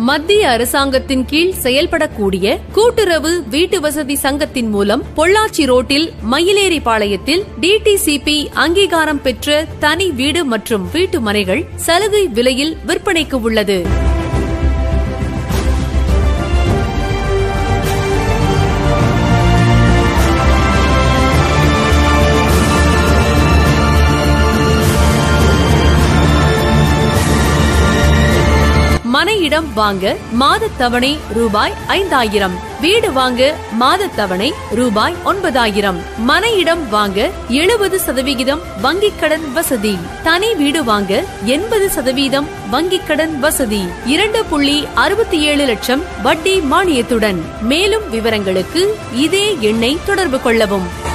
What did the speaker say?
மத்திய அரசாங்கத்தின் கீழ் செயல்படக்கூடிய கூட்டுறவு வீட்டு வசதி சங்கத்தின் மூலம் பொள்ளாச்சி ரோட்டில் மயிலேறி பாளையத்தில் டிடிசிபி அங்கீகாரம் பெற்ற தனி வீடு மற்றும் வீட்டு மனைகள் சலுகை விலையில் விற்பனைக்கு உள்ளது மனை இடம் வாங்க மாத தவணை ரூபாய் ஐந்தாயிரம் வீடு வாங்க மாத தவணை ரூபாய் ஒன்பதாயிரம் மனை இடம் வாங்க எழுபது சதவிகிதம் வங்கிக் கடன் வசதி தனி வீடு வாங்க எண்பது சதவீதம் வங்கிக் கடன் வசதி இரண்டு புள்ளி அறுபத்தி ஏழு லட்சம் வட்டி மானியத்துடன் மேலும் விவரங்களுக்கு இதே எண்ணை தொடர்பு கொள்ளவும்